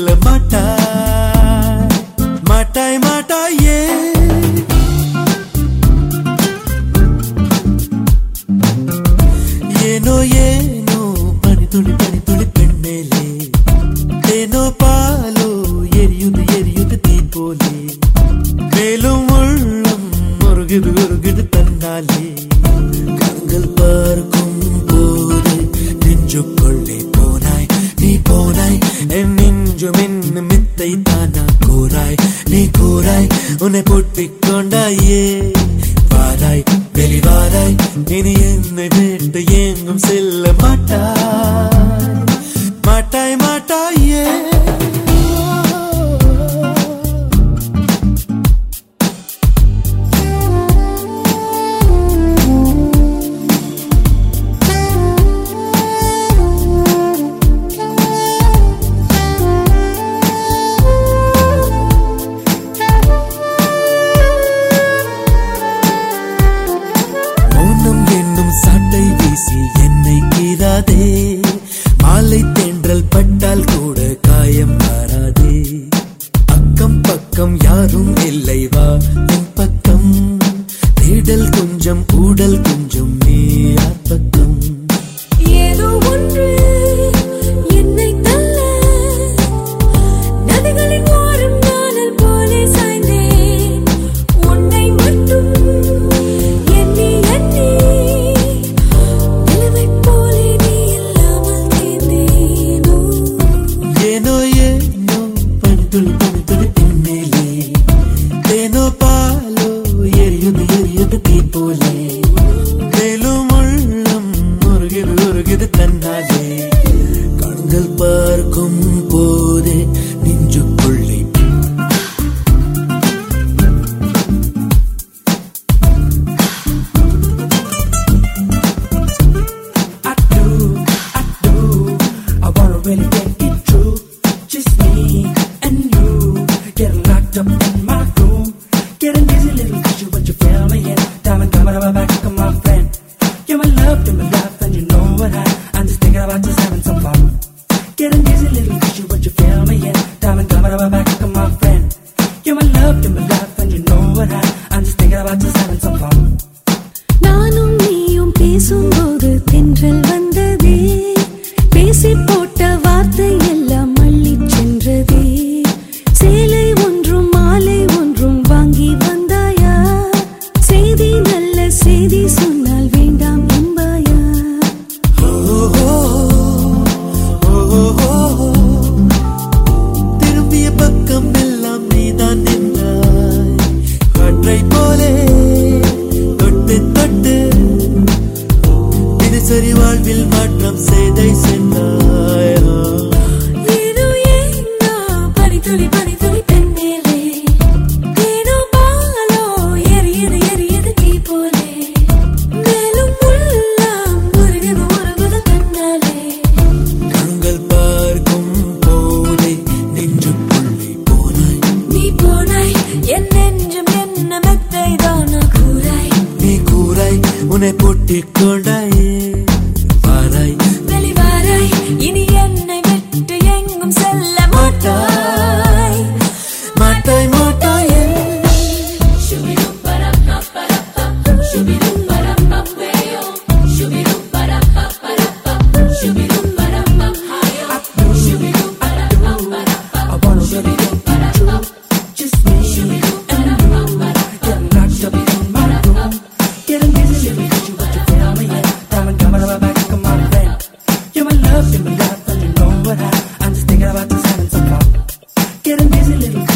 செல்ல மாட்டாய் மாட்டாய் மாட்டாயே ஏனோ ஏனோ பனி துளி பனி துளி பெண்மேலே ஏனோ பாலோ எரியுது எரியுது தீ போலே மேலும் உள்ளம் முருகுது முருகுது தன்னாலே கண்கள் பார்க்கும் போது நெஞ்சுக்குள்ளே போனாய் நீ போனாய் என் நெஞ்சு மின்னு மித்தை தானா கூறாய் நீ கூறாய் உன்னை பூட்டிக் கொண்டாயே வாராய் வெளிவாராய் இனி என்னை விட்டு எங்கும் செல்ல மாட்டாய் மாட்டாய் மாட்டாயே மௌனம் என்னும் சாட்டை வீசி என்னை கீறாதே மாலை தென்றல் பட்டால் கூட காயம் மாறாதே அக்கம் பக்கம் யாரும் இல்லை வா என் பக்கம் தேடல் கொஞ்சம் ஊடல் கொஞ்சம் நீ யார் பக்கம் ஏதோ ஒன்று என்னை தள்ள நதிகளின் ஓரம் நானல் போலே சாய்ந்தேன் உன்னை மட்டும் எண்ணி எண்ணி நிலவைப் போலே நீ இல்லாமல் தேர்ந்தேனோ ஏனோ ஏனோ பனித்துளி பனித்துளி பின்னேலே தேனோ பாலோ எரியுது எரியுது தீ போலே மேலும் உள்ளம் முருகுது முருகுது தன்னாலே கண்கள் பார்க்கும் போதே நெஞ்சுக்குள்ளே I do, I do. I wanna really get it true. Just me and you. Getting locked up in my room. Getting dizzy, little fishy, what you feel me in. Diamond coming on my back, come on, friend. You're my love, you're my life, and you know what I. I'm just thinking about just having some fun. Getting dizzy, little fishy, what you feel me in. Diamond coming on my back, come on, friend. You're my love, you're my life, and you know what I. I'm just thinking about just having some fun. நானும் நீயும் பேசும்போது தென்றல் வந்ததே பேசி போட்ட வார்த்தை எல்லாம் அள்ளிச் சென்றதே சேலை ஒன்றும் மாலை ஒன்றும் வாங்கி வந்தாயா செய்தி நல்ல செய்தி சொன்னால் வேண்டாம் என்பாயா திரும்பிய பக்கம் எல்லாம் நீதான் நின்றாய் காற்றை போலே தொட்டு தொட்டு தினசரி வாழ்வில் மாற்றம் செய்தை சென்றாய் ஏனோ ஏனோ பனித்துளி பனித்துளி பெண்மேலே ஏனோ பாலோ எரியது எரியது தீ போலே மேலும் உள்ளம் உருகுது உருகுது தன்னாலே கண்கள் பார்க்கும் போதே நெஞ்சுக்குள்ளே போனாய் நீ போனாய் என் நெஞ்சம் என்ன மெத்தை தானா கூறாய் நீ கூறாய் உன்னை பூட்டிக் கொண்டாயே வாராய் வெளிவாராய் இனி என்னை விட்டு எங்கும் செல்ல மாட்டாய் மாட்டாய் மாட்டாயே I wanna really get it true. Just me and you. Getting locked up in my room. Getting dizzy, little fishy, what you feel me in. Diamond coming on my back, come on, friend. You're my love, you're my life, and you know what I. I'm just thinking about just having some fun. Getting dizzy, little